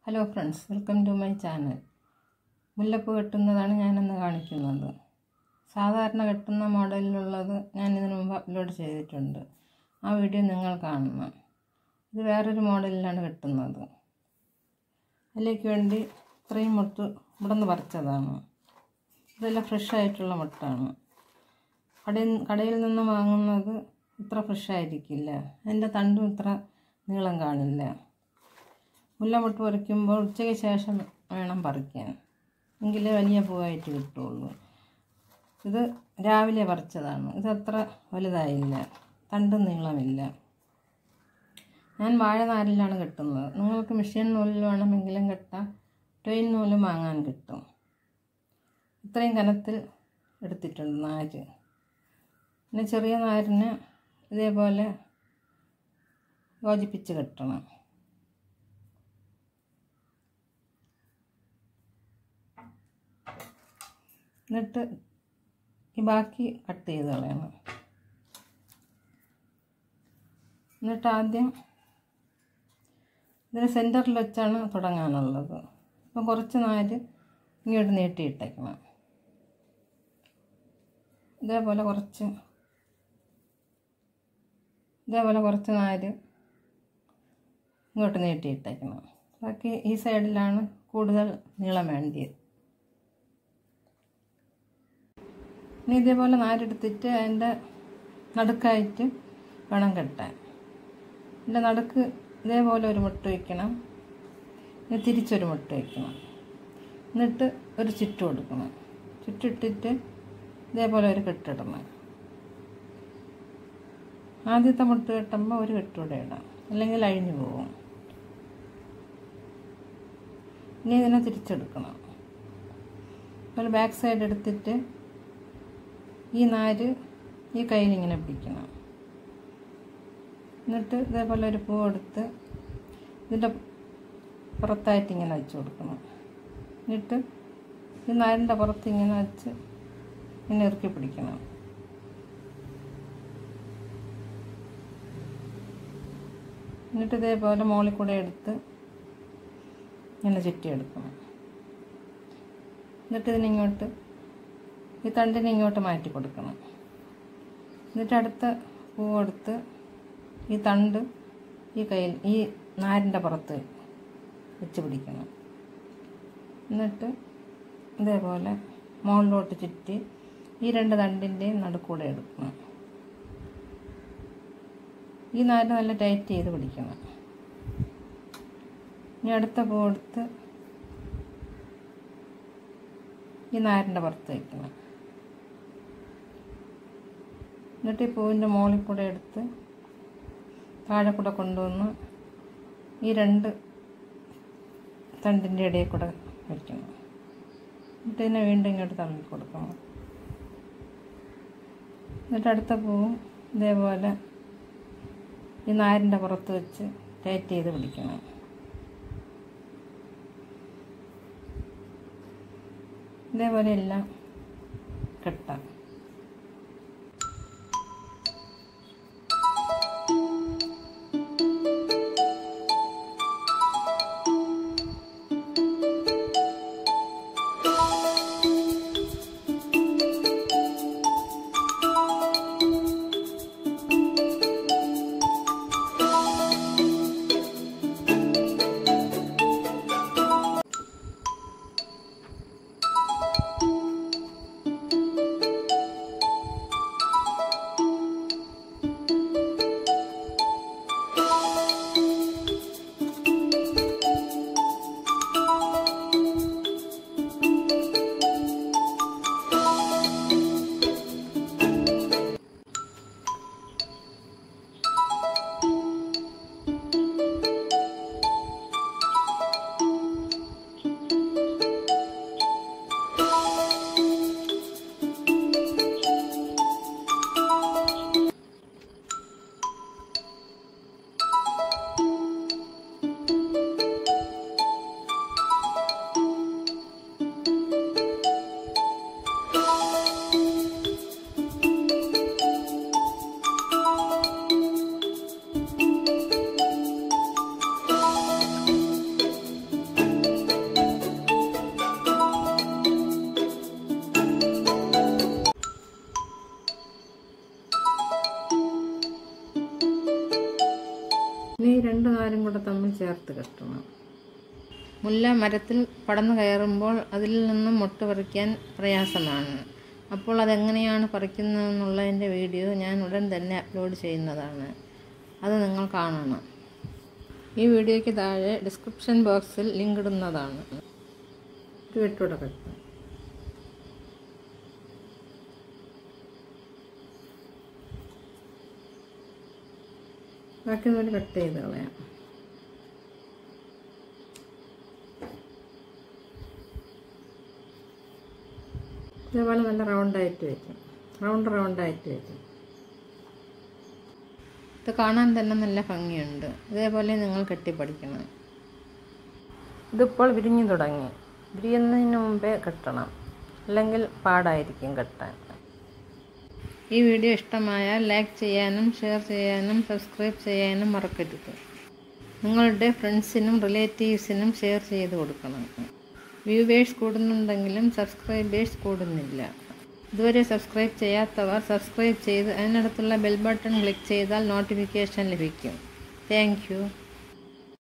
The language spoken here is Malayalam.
hello friends welcome to my channel മുല്ലപ്പൂ കെട്ടുന്നതാണ് ഞാനിന്ന് കാണിക്കുന്നത് സാധാരണ കെട്ടുന്ന മോഡലിലുള്ളത് ഞാൻ ഇതിനു മുമ്പ് അപ്ലോഡ് ചെയ്തിട്ടുണ്ട് ആ വീഡിയോ നിങ്ങൾ കാണണം ഇത് വേറൊരു മോഡലിലാണ് കെട്ടുന്നത് അതിലേക്ക് വേണ്ടി ഇത്രയും മുട്ട് ഇവിടെ നിന്ന് പറിച്ചതാണ് ഇതെല്ലാം ഫ്രഷ് ആയിട്ടുള്ള മുട്ടാണ് കടയിൽ കടയിൽ നിന്ന് വാങ്ങുന്നത് ഇത്ര ഫ്രഷ് ആയിരിക്കില്ല അതിൻ്റെ തണ്ടും ഇത്ര നീളം കാണില്ല മുല്ലമുട്ട് പറിക്കുമ്പോൾ ഉച്ചയ്ക്ക് ശേഷം വേണം പറിക്കാൻ എങ്കിലേ വലിയ പൂവായിട്ട് കിട്ടുള്ളൂ ഇത് രാവിലെ പറിച്ചതാണ് ഇതത്ര വലുതായില്ല തണ്ടും നീളമില്ല ഞാൻ വാഴനാരിലാണ് കെട്ടുന്നത് നിങ്ങൾക്ക് മെഷീൻ നൂലിൽ വേണമെങ്കിലും കെട്ടാം ട്രെയിൻ നൂലും വാങ്ങാൻ കിട്ടും ഇത്രയും കനത്തിൽ എടുത്തിട്ടുണ്ട് നാര് പിന്നെ ചെറിയ നാരിന് ഇതേപോലെ യോജിപ്പിച്ച് കെട്ടണം എന്നിട്ട് ഈ ബാക്കി കട്ട് ചെയ്ത് കളയണം എന്നിട്ട് ആദ്യം ഇതിന് സെൻറ്ററിൽ വെച്ചാണ് തുടങ്ങാനുള്ളത് അപ്പം കുറച്ച് നാല് ഇങ്ങോട്ട് നീട്ടിയിട്ടേക്കണം ഇതേപോലെ കുറച്ച് ഇതേപോലെ കുറച്ച് നാല് ഇങ്ങോട്ട് നീട്ടിയിട്ടേക്കണം ബാക്കി ഈ സൈഡിലാണ് കൂടുതൽ നീളം വേണ്ടിയത് ഇനി ഇതേപോലെ നാരെടുത്തിട്ട് അതിൻ്റെ നടുക്കായിട്ട് വേണം കെട്ടാൻ ഇതിൻ്റെ നടുക്ക് ഇതേപോലെ ഒരു മുട്ട വയ്ക്കണം ഇനി തിരിച്ചൊരു മുട്ട വയ്ക്കണം എന്നിട്ട് ഒരു ചുറ്റ് കൊടുക്കണം ചുറ്റിട്ടിട്ട് ഇതേപോലെ ഒരു കെട്ടിടണം ആദ്യത്തെ മുട്ട കെട്ടുമ്പോൾ ഒരു കെട്ടൂടെ ഇടാം അല്ലെങ്കിൽ അഴിഞ്ഞു പോകും ഇനി ഇതിനെ തിരിച്ചെടുക്കണം ഒരു ബാക്ക് സൈഡ് എടുത്തിട്ട് ഈ നാര് ഈ കയ്യിൽ ഇങ്ങനെ പിടിക്കണം എന്നിട്ട് ഇതേപോലെ ഒരു പൂ എടുത്ത് ഇതിൻ്റെ പുറത്തായിട്ട് ഇങ്ങനെ വെച്ച് കൊടുക്കണം എന്നിട്ട് ഈ നാരിൻ്റെ പുറത്ത് ഇങ്ങനെ വെച്ച് ഇങ്ങനെ ഇറുക്കി പിടിക്കണം എന്നിട്ട് ഇതേപോലെ മുകളിൽ കൂടെ എടുത്ത് ഇങ്ങനെ ചുറ്റിയെടുക്കണം എന്നിട്ട് ഇതിനിങ്ങോട്ട് ഈ തണ്ടിനെ ഇങ്ങോട്ട് മാറ്റി കൊടുക്കണം എന്നിട്ട് അടുത്ത പൂവെടുത്ത് ഈ തണ്ട് ഈ കയ്യിൽ ഈ നാരിൻ്റെ പുറത്ത് വെച്ച് പിടിക്കണം എന്നിട്ട് ഇതേപോലെ മുകളിലോട്ട് ചുറ്റി ഈ രണ്ട് തണ്ടിൻ്റെയും നടുക്കൂടെ എടുക്കണം ഈ നാര് നല്ല ടൈറ്റ് ചെയ്ത് പിടിക്കണം ഇനി അടുത്ത പൂവെടുത്ത് ഈ നാരിൻ്റെ പുറത്ത് വയ്ക്കണം എന്നിട്ട് ഈ പൂവിൻ്റെ മുകളിൽ കൂടെ എടുത്ത് താഴെ കൂടെ കൊണ്ടുവന്ന് ഈ രണ്ട് തണ്ടിൻ്റെ ഇടയിൽ കൂടെ വയ്ക്കണം എന്നിട്ട് ഇതിനെ വീണ്ടും ഇങ്ങോട്ട് തള്ളി കൊടുക്കണം എന്നിട്ട് അടുത്ത പൂവും ഇതേപോലെ ഈ നാരിൻ്റെ പുറത്ത് വെച്ച് ടൈറ്റ് ചെയ്ത് പിടിക്കണം ഇതേപോലെ എല്ലാം കെട്ടാം കെട്ടണം മുല്ല മരത്തിൽ പടന്നു കയറുമ്പോൾ അതിൽ നിന്നും മൊട്ട് പറിക്കാൻ പ്രയാസമാണ് അപ്പോൾ അതെങ്ങനെയാണ് പറിക്കുന്നതെന്നുള്ളതിൻ്റെ വീഡിയോ ഞാൻ ഉടൻ തന്നെ അപ്ലോഡ് ചെയ്യുന്നതാണ് അത് നിങ്ങൾ കാണണം ഈ വീഡിയോയ്ക്ക് താഴെ ഡിസ്ക്രിപ്ഷൻ ബോക്സിൽ ലിങ്ക് ഇടുന്നതാണ് ഒരു വെട്ടൂടെ കെട്ടാം ബാക്കി നൂല് കട്ട് ചെയ്ത് കളയാം ഇതേപോലെ നല്ല റൗണ്ടായിട്ട് വയ്ക്കും റൗണ്ട് റൗണ്ടായിട്ട് വയ്ക്കും ഇത് കാണാൻ തന്നെ നല്ല ഭംഗിയുണ്ട് ഇതേപോലെ നിങ്ങൾ കെട്ടിപ്പടിക്കണം ഇതിപ്പോൾ വിരിഞ്ഞു തുടങ്ങി വിരിയുന്നതിന് മുമ്പേ കെട്ടണം അല്ലെങ്കിൽ പാടായിരിക്കും കെട്ടാൻ ഈ വീഡിയോ ഇഷ്ടമായാൽ ലൈക്ക് ചെയ്യാനും ഷെയർ ചെയ്യാനും സബ്സ്ക്രൈബ് ചെയ്യാനും മറക്കരുത് നിങ്ങളുടെ ഫ്രണ്ട്സിനും റിലേറ്റീവ്സിനും ഷെയർ ചെയ്ത് കൊടുക്കണം വ്യൂവേഴ്സ് കൂടുന്നുണ്ടെങ്കിലും സബ്സ്ക്രൈബേഴ്സ് കൂടുന്നില്ല ഇതുവരെ സബ്സ്ക്രൈബ് ചെയ്യാത്തവർ സബ്സ്ക്രൈബ് ചെയ്ത് അതിനടുത്തുള്ള ബെൽ ബട്ടൺ ക്ലിക്ക് ചെയ്താൽ നോട്ടിഫിക്കേഷൻ ലഭിക്കും താങ്ക്